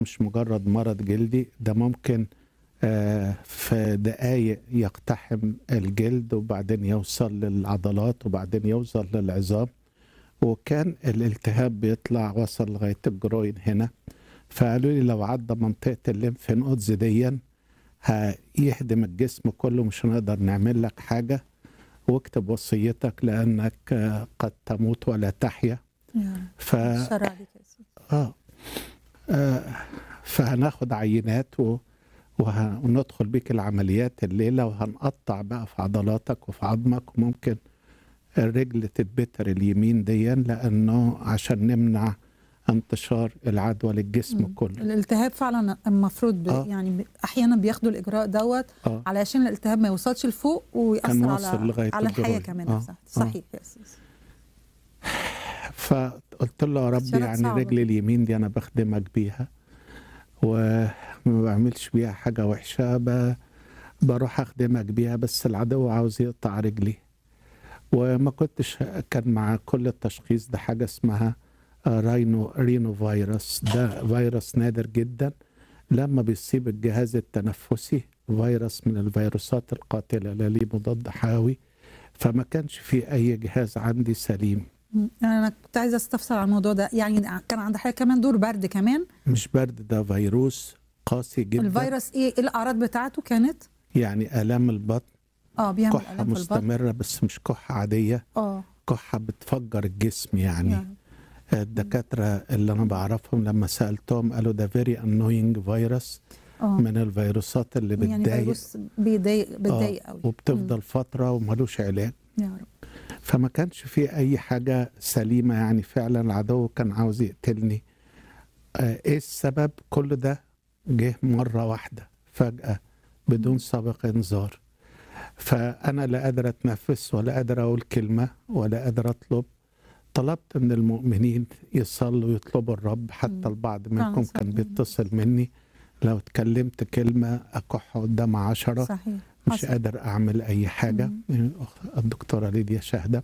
مش مجرد مرض جلدي ده ممكن آه، في دقايق يقتحم الجلد وبعدين يوصل للعضلات وبعدين يوصل للعظام وكان الالتهاب بيطلع وصل لغاية الجروين هنا فقالوا لي لو عدى منطقة الليمف نودز ديا هيهدم الجسم كله مش هنقدر نعمل لك حاجة واكتب وصيتك لأنك آه، قد تموت ولا تحيا يا ف... شر عليك يا سيدي آه. آه فهناخد عينات و... وه... وندخل بيك العمليات الليلة وهنقطع بقى في عضلاتك وفي عظمك وممكن الرجل تتبتر اليمين ديا لأنه عشان نمنع انتشار العدوى للجسم مم. كله الالتهاب فعلا المفروض ب... آه. يعني ب- احيانا بياخدوا الاجراء دوت آه. علشان الالتهاب ما يوصلش لفوق ويأثر كان على واصل لغاية على الحياه الجروين. كمان آه. نفسها آه. صحيح يا سيدي فقلت له يا رب استشارات يعني صعبة رجلي جدا. اليمين دي انا بخدمك بيها وما بعملش بيها حاجة وحشة ب... بروح اخدمك بيها بس العدو عاوز يقطع رجلي وما كنتش كان مع كل التشخيص ده حاجة اسمها آه، راينو رينو فيروس ده فيروس نادر جدا لما بيصيب الجهاز التنفسي فيروس من الفيروسات القاتلة لا ليه مضاد حيوي فما كانش في أي جهاز عندي سليم مم. يعني انا كنت عايزه استفسر عن الموضوع ده يعني كان عند حضرتك كمان دور برد كمان مش برد ده فيروس قاسي جدا الفيروس ايه إيه الاعراض بتاعته كانت يعني آلام البطن اه بيعمل كحة الام في البطن مستمرة بس مش كحة عادية اه كحة بتفجر الجسم يعني يعني. الدكاترة اللي أنا بعرفهم لما سألتهم قالوا ده فيري انوينج فيروس اه من الفيروسات اللي يعني بتضايق فيروس بيضايق بتضايق قوي وبتفضل فترة وملوش علاج يا رب فما كانش في أي حاجة سليمة يعني فعلا العدو كان عاوز يقتلني آه، إيه السبب كل ده جه مرة واحدة فجأة بدون سابق إنذار فأنا لا قادر أتنفس ولا قادر أقول كلمة ولا قادر أطلب طلبت من المؤمنين يصلوا ويطلبوا الرب حتى مم. البعض فعلا منكم صحيح. كان بيتصل مني لو اتكلمت كلمة أكح قدام عشرة صحيح مش حصل. قادر اعمل اي حاجه الدكتوره ليديا شاهده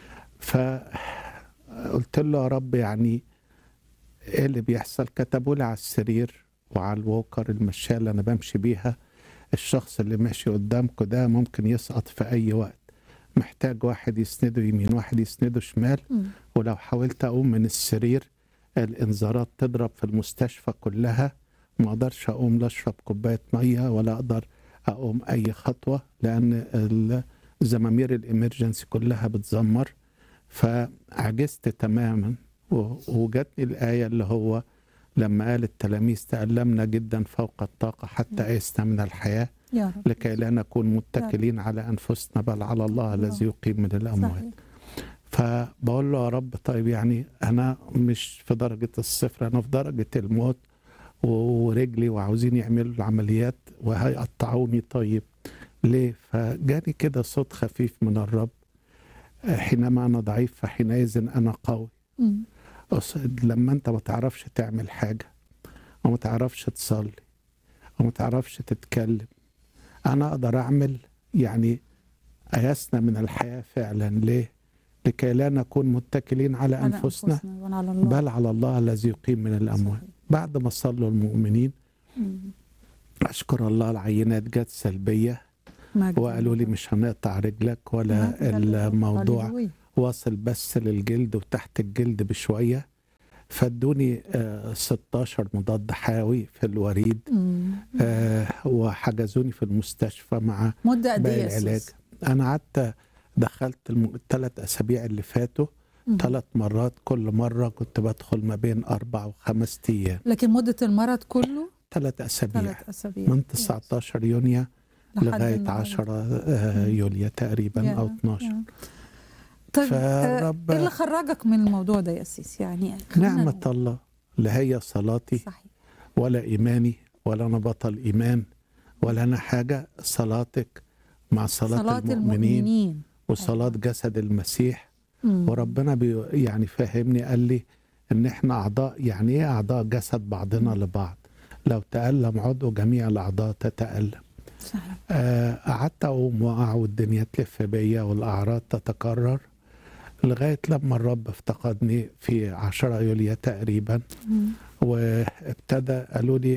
فقلت له يا رب يعني ايه اللي بيحصل كتبوا لي على السرير وعلى الووكر المشاة اللي انا بمشي بيها الشخص اللي ماشي قدامكم ده ممكن يسقط في اي وقت محتاج واحد يسنده يمين واحد يسنده شمال مم. ولو حاولت اقوم من السرير الانذارات تضرب في المستشفى كلها ما اقدرش اقوم لا اشرب كوبايه ميه ولا اقدر اقوم اي خطوه لان ال- زمامير الامرجنسي كلها بتزمر فعجزت تماما و- وجاتني الايه اللي هو لما قال التلاميذ تألمنا جدا فوق الطاقة حتى أيسنا من الحياة يا رب لكي لا نكون متكلين على أنفسنا بل على الله الذي يقيم من الأموات صحيح فبقول له يا رب طيب يعني انا مش في درجه الصفر انا في درجه الموت و- ورجلي وعاوزين يعملوا العمليات وهيقطعوني طيب ليه فجاني كده صوت خفيف من الرب آه، حينما انا ضعيف فحينئذ انا قوي مم. أص- لما انت ما تعرفش تعمل حاجه وما تعرفش تصلي وما تعرفش تتكلم انا اقدر اعمل يعني ايسنا من الحياه فعلا ليه لكي لا نكون متكلين على على انفسنا وعلى الله بل على الله الذي يقيم من الاموات صحيح. بعد ما صلوا المؤمنين مم. اشكر الله العينات جت سلبيه مجد وقالوا لي لله. مش هنقطع رجلك ولا مجد لله. الموضوع هللويا. واصل بس للجلد وتحت الجلد بشويه فادوني آه، 16 مضاد حيوي في الوريد مم. آه، وحجزوني في المستشفى مع مدة قد ايه باقي يا العلاج سيس؟ انا قعدت دخلت الثلاث اسابيع اللي فاتوا مم. ثلاث مرات كل مره كنت بدخل ما بين اربع وخمس ايام لكن مدة المرض كله ثلاث اسابيع ثلاث أسابيع من 19 يونيو لحد لغايه النهاردة. 10 آه، مم. يوليو تقريبا يا- او 12 يا. طيب آه، فرب- ايه اللي خرجك من الموضوع ده يا سيس يعني خلينا نعمه نقول. الله لا هي صلاتي صحيح ولا ايماني ولا انا بطل ايمان ولا انا حاجه صلاتك مع صلاه, صلاة المؤمنين المؤمنين وصلاه جسد المسيح مم. وربنا بي يعني فهمني قال لي ان احنا اعضاء يعني ايه اعضاء جسد بعضنا لبعض لو تألم عضو جميع الاعضاء تتألم صحيح آه، قعدت اقوم واقع والدنيا تلف بيا والاعراض تتكرر لغاية لما الرب افتقدني في 10 يوليو تقريبا مم. وابتدى قالوا لي